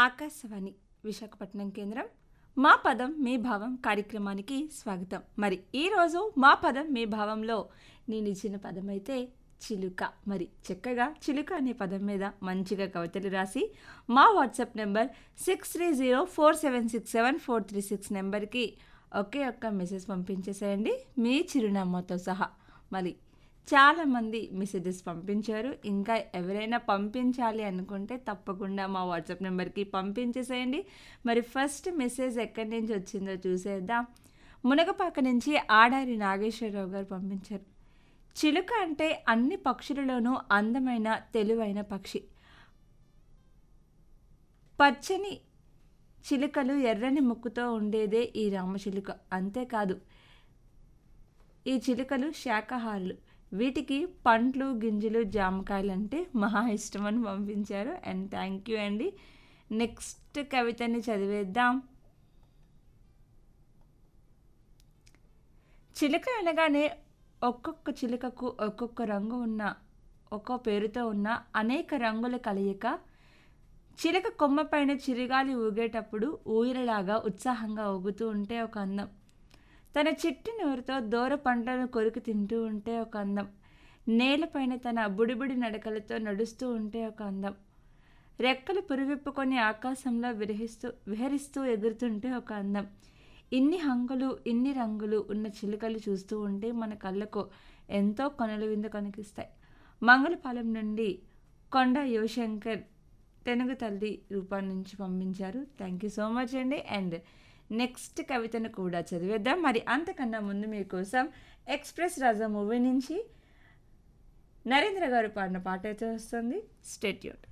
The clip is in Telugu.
ఆకాశవాణి విశాఖపట్నం కేంద్రం మా పదం మీ భావం కార్యక్రమానికి స్వాగతం మరి ఈరోజు మా పదం మీ భావంలో నేను ఇచ్చిన పదం అయితే చిలుక మరి చక్కగా చిలుక అనే పదం మీద మంచిగా కవితలు రాసి మా WhatsApp number six three zero four seven six seven four three six నెంబర్కి ఒకే ఒక్క మెసేజ్ పంపించేసేయండి మీ చిరునామాతో సహా మరి చాలామంది మెసేజెస్ పంపించారు ఇంకా ఎవరైనా పంపించాలి అనుకుంటే తప్పకుండా మా వాట్సాప్ నెంబర్కి పంపించేసేయండి మరి ఫస్ట్ మెసేజ్ ఎక్కడి నుంచి వచ్చిందో చూసేద్దాం మునగపాక నుంచి ఆడారి నాగేశ్వరరావు గారు పంపించారు చిలుక అంటే అన్ని పక్షులలోనూ అందమైన తెలివైన పక్షి పచ్చని చిలుకలు ఎర్రని ముక్కుతో ఉండేదే ఈ రామచిలుక అంతేకాదు ఈ చిలుకలు శాకాహారులు వీటికి పండ్లు గింజలు జామకాయలు అంటే మహా ఇష్టం అని పంపించారు అండ్ థ్యాంక్ యూ అండి నెక్స్ట్ కవితని చదివేద్దాం చిలుక అనగానే ఒక్కొక్క చిలుకకు ఒక్కొక్క రంగు ఉన్న ఒక్కో పేరుతో ఉన్న అనేక రంగుల కలయిక చిలక కొమ్మపైన చిరుగాలి ఊగేటప్పుడు ఊయలలాగా ఉత్సాహంగా ఊగుతూ ఉంటే ఒక అందం తన చిట్టి నోరుతో దూర పంటలను కొరికి తింటూ ఉంటే ఒక అందం నేలపైన తన బుడిబుడి నడకలతో నడుస్తూ ఉంటే ఒక అందం రెక్కలు పురివిప్పుకొని ఆకాశంలో విరహిస్తూ విహరిస్తూ ఎగురుతుంటే ఒక అందం ఇన్ని హంగులు ఇన్ని రంగులు ఉన్న చిలుకలు చూస్తూ ఉంటే మన కళ్ళకు ఎంతో కొనలు విందు కనిపిస్తాయి మంగళపాలెం నుండి కొండ యువశంకర్ తెనుగు తల్లి రూపాన్ని నుంచి పంపించారు థ్యాంక్ యూ సో మచ్ అండి అండ్ నెక్స్ట్ కవితను కూడా చదివేద్దాం మరి అంతకన్నా ముందు మీకోసం ఎక్స్ప్రెస్ రాజా మూవీ నుంచి నరేంద్ర గారు పాడిన పాట అయితే వస్తుంది స్టేట్యూట్